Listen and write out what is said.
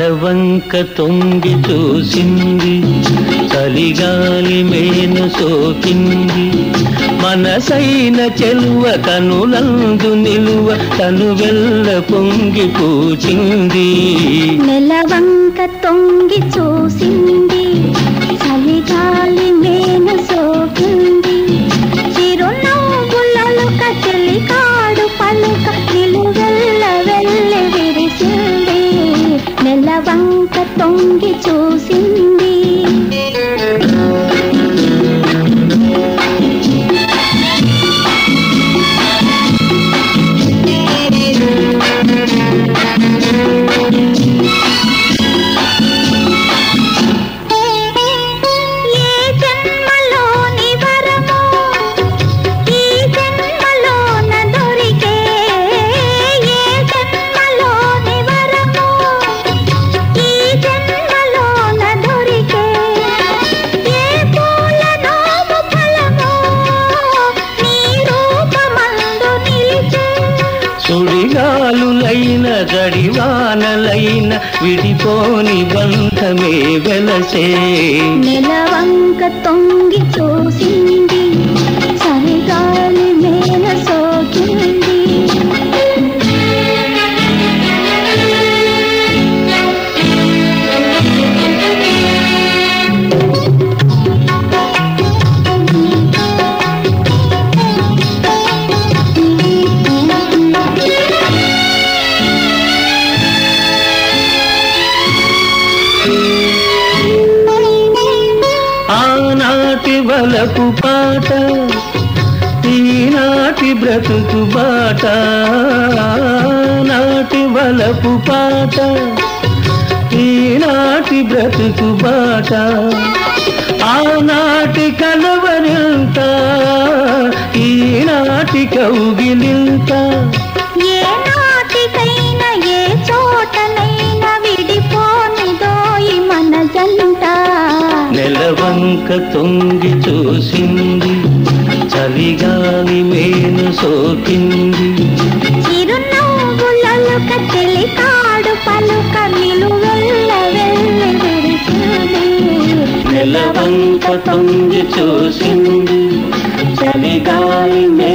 నెలవంక తొంగి చూసింది చలిగాలి మేను సోకింది మనసైన చెలువ కనులందు నిలువ తను వెళ్ళ పొంగి పూచింది నెలవంక తొంగి చూసింది చలిగాలి మేను సోకింది చిరునవ్వులలో కచెలి కాడు పలుక నిలువెల్ల వెళ్ళి విరిసింది నెలవంక తొంగి చూసింది ఏ జన్మలోని వరమో ఈ జన్మలోన దొరికే ఏ జన్మలోని వరమో ఈ జన్మలోన దొరికే ఏ పూల నోము ఫలమో నీ రూపమందు నిలిచే సుడిగాలులైన జడివానలైన విడిపోని బంధమే వెలసే నెలవంక తొంగి చూసింది చలిగాలి మేల సోకింది ఆనాటి వలపు పాట ఈనాటి బ్రతుకు బాట నాటి వలపు పాట ఈనాటి బ్రతుకు బాట ఆనాటి కలవరింత ఈనాటి కౌగిలింత ఏ నాటికైనా ఏ చోటనైనా విడిపోనిదోయి మన జంట నెలవంక తొంగి చూసింది చలిగాలి మేను సోకింది చిరునవ్వులలో కచెలి కాడు పలుక నిలువెల్ల వెళ్ళి విరిసింది నెలవంక తొంగి చూసింది చలిగాలి మే